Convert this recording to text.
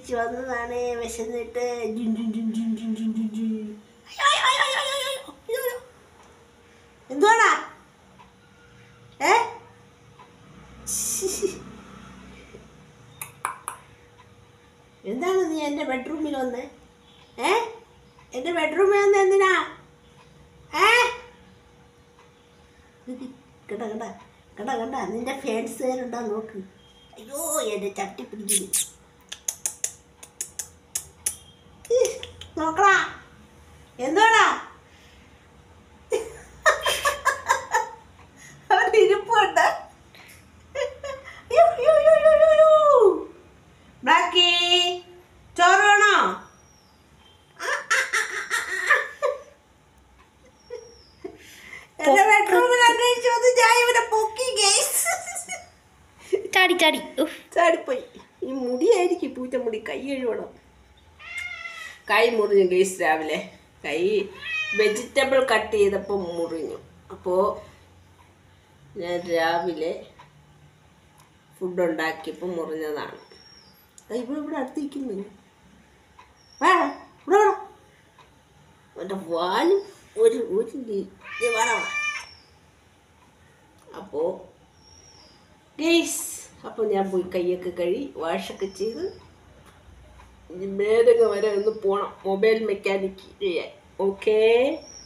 കഴിച്ചു വന്നതാണ് വിശന്നിട്ട് ജുൻ ജുൻ ജുൻ ജുൻ ജുൻ ജുൻ ജുൻ ജുൻ. അയ്യോ, അയ്യോ, അയ്യോ, അയ്യോ, അയ്യോ, അയ്യോ, അയ്യോ. എന്തുവാടാ ഏ എന്താണ് നീ എൻ്റെ ബെഡ്റൂമിൽ വന്ന് ഏ എൻ്റെ ബെഡ്റൂമിൽ വന്ന് എന്തിനാ ഏ കണ്ട കണ്ട കണ്ട കണ്ട നിന്റെ ഫാൻസുകാരുണ്ടാ നോക്ക് അയ്യോ എൻ്റെ ചട്ടി പിടിക്കുന്നു ഈ, നോക്കടാ എന്തോടാ അവിടെ ഇരിപ്പുണ്ട് അയ്യോ, അയ്യോ, അയ്യോ, അയ്യോ, അയ്യോ, അയ്യോ. ബ്ലാക്കി ചോറ് വേണോ എന്റെ ബെഡ്റൂമിൽ അന്വേഷിച്ചു വന്ന് ഞാൻ ഇവിടെ പൊക്കി ഗേസ് ചാടി ചാടി ഉഫ്. ചാടിപ്പോയി ഈ മുടിയായിരിക്കും പൂച്ചമുടി കൈ കഴുകണം കൈ മുറിഞ്ഞു ഗേസ് രാവിലെ കൈ വെജിറ്റബിൾ കട്ട് ചെയ്തപ്പോൾ മുറിഞ്ഞു അപ്പോൾ ഞാൻ രാവിലെ ഫുഡ് ഉണ്ടാക്കിയപ്പോൾ മുറിഞ്ഞതാണ് ദാ ഇവിടെ ഇവിടെ അടുത്തിരിക്കുന്നു വാ ഇവിടെ വാ എൻ്റെ വാലും ഒരു ഒരു ലി- ദേ വാടാ വാ. അപ്പോൾ ഗേസ് അപ്പോൾ ഞാൻ പോയി കൈയൊക്കെ കഴി വാഷൊക്കെ ചെയ്ത് ഇനി നേരങ്ങ വരെ ഒന്ന് പോണം മൊബൈൽ മെക്കാനിക്ക് ചെയ്യാൻ ഓക്കേ